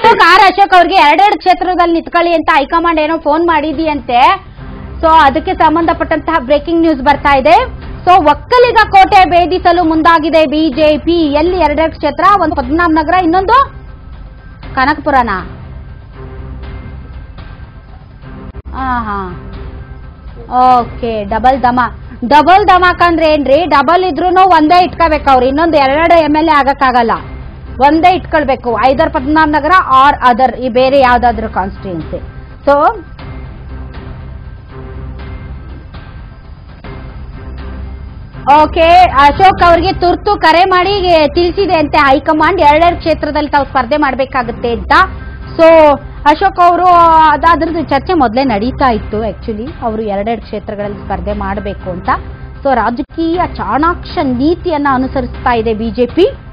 Ashok R Ashok ಅವ್ರಿಗೆ ಎರಡೆರಡು ಕ್ಷೇತ್ರದಲ್ಲಿ ನಿಂತ್ಕೊಳ್ಳಿ ಅಂತ ಹೈಕಮಾಂಡ್ ಏನೋ ಫೋನ್ ಮಾಡಿದೆಯಂತೆ ಸೊ ಅದಕ್ಕೆ ಸಂಬಂಧಪಟ್ಟಂತಹ ಬ್ರೇಕಿಂಗ್ ನ್ಯೂಸ್ ಬರ್ತಾ ಇದೆ ಸೊ ಒಕ್ಕಲಿಗ ಕೋಟೆ ಭೇದಿಸಲು ಮುಂದಾಗಿದೆ ಬಿಜೆಪಿ ಎಲ್ಲಿ ಎರಡೆರಡು ಕ್ಷೇತ್ರ ಒಂದು ಪದ್ಮನಾಭ ನಗರ ಇನ್ನೊಂದು ಕನಕಪುರನ ಹಾ ಹಾ ಓಕೆ ಡಬಲ್ ದಮ ಡಬಲ್ ಧಮಾಕ್ ಅಂದ್ರೆ ಏನ್ರಿ ಡಬಲ್ ಇದ್ರೂ ಒಂದೇ ಇಟ್ಕೋಬೇಕು ಅವ್ರು ಇನ್ನೊಂದು ಎರಡು ಎಮ್ ಎಲ್ ಎ ಆಗಕ್ಕಾಗಲ್ಲ ಒಂದೇ ಇಟ್ಕೊಳ್ಬೇಕು either Padmanabhanagar or other ಈ ಬೇರೆ ಯಾವ್ದಾದ್ರು ಕಾನ್ಸ್ಟಿಟ್ಯೂನ್ಸಿ ಸೊ ಓಕೆ ಅಶೋಕ್ ಅವ್ರಿಗೆ ತುರ್ತು ಕರೆ ಮಾಡಿ ತಿಳಿಸಿದೆ ಅಂತೆ ಹೈಕಮಾಂಡ್ ಎರಡೆರಡು ಕ್ಷೇತ್ರದಲ್ಲಿ ತಾವು ಸ್ಪರ್ಧೆ ಮಾಡಬೇಕಾಗುತ್ತೆ ಅಂತ ಸೊ ಅಶೋಕ್ ಅವರು ಅದ್ರದ್ದು ಚರ್ಚೆ ಮೊದಲೇ ನಡೀತಾ ಇತ್ತು ಆಕ್ಚುಲಿ ಅವರು ಎರಡೆರಡು ಕ್ಷೇತ್ರಗಳಲ್ಲಿ ಸ್ಪರ್ಧೆ ಮಾಡಬೇಕು ಅಂತ ಸೊ ರಾಜಕೀಯ ಚಾಣಾಕ್ಷ ನೀತಿಯನ್ನ ಅನುಸರಿಸ್ತಾ ಇದೆ ಬಿಜೆಪಿ